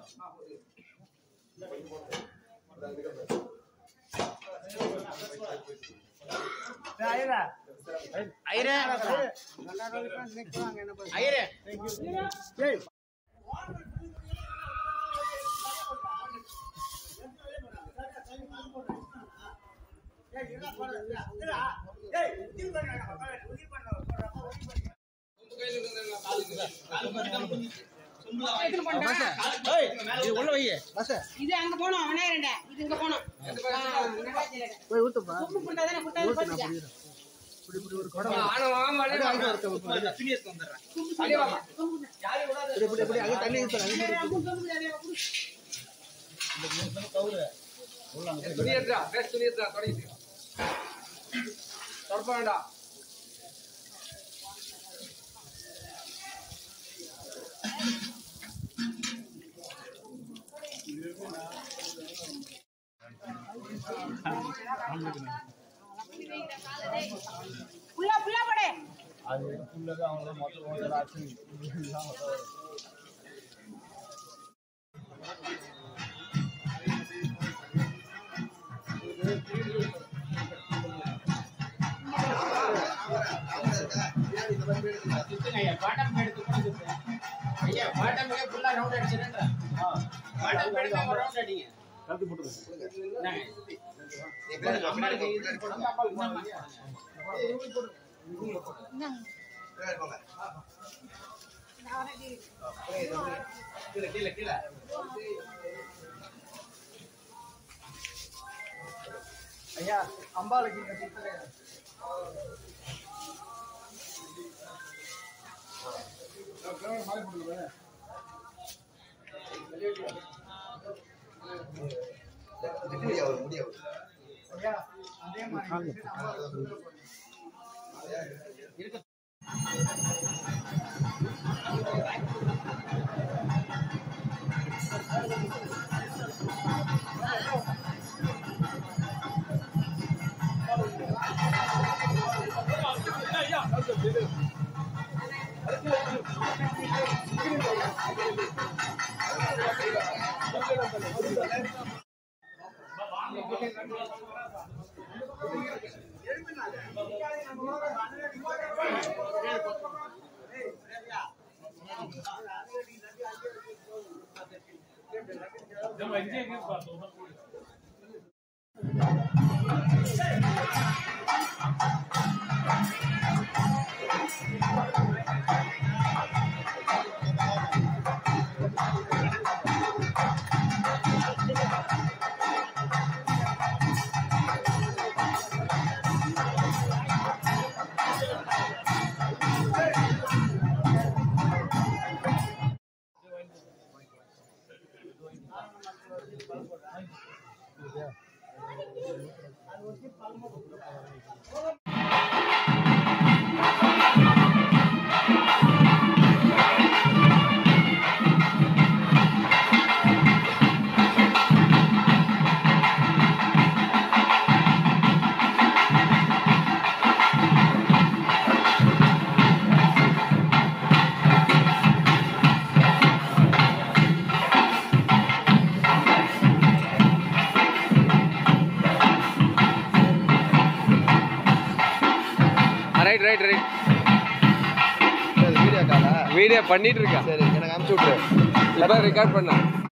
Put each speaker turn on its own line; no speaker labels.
ஐயரே ஐயரே இது உள்ள வை
இது அங்க போனோம் விநாயகரண்ட இது இங்க போனோம்
போய் ஊத்துப்பா
உப்பு புண்டாதானே புட்டாது போட்டுக்க
துணி எடுத்து வந்துடுறேன்
இப்படி இப்படி இப்படி அங்க தண்ணி ஊத்துறா
துணி எடுத்துடா வேஸ்ட் துணி எடுத்துடா தொடங்கி தொடப்ப வேண்டாம்
புல்லா புல்லா போடு
ஐயா பாட்டம் எடுத்து கொடுங்க ஐயா பாட்டம் ஃபுல்லா ரவுண்ட் அடிச்சிடுங்க பாட்டம் எடுத்து ரவுண்ட் அடிங்க இந்தாங்க. அம்மாளுக்கு இது போடுங்க. இந்தாம்மா. கீழே கீழே கீழே
ஐயா அம்பாளுக்கு இங்க கொடுத்துருங்க. ஐயா அதே மாதிரி அம்பாளுக்கு
ரைட் ரைட் ரைட்
வீடியோ காலா
வீடியோ பண்ணிட்டு இருக்கேன்
சரி எனக்கு அனுப்பிச்சு விட்ரு
இப்போ ரெக்கார்ட் பண்ண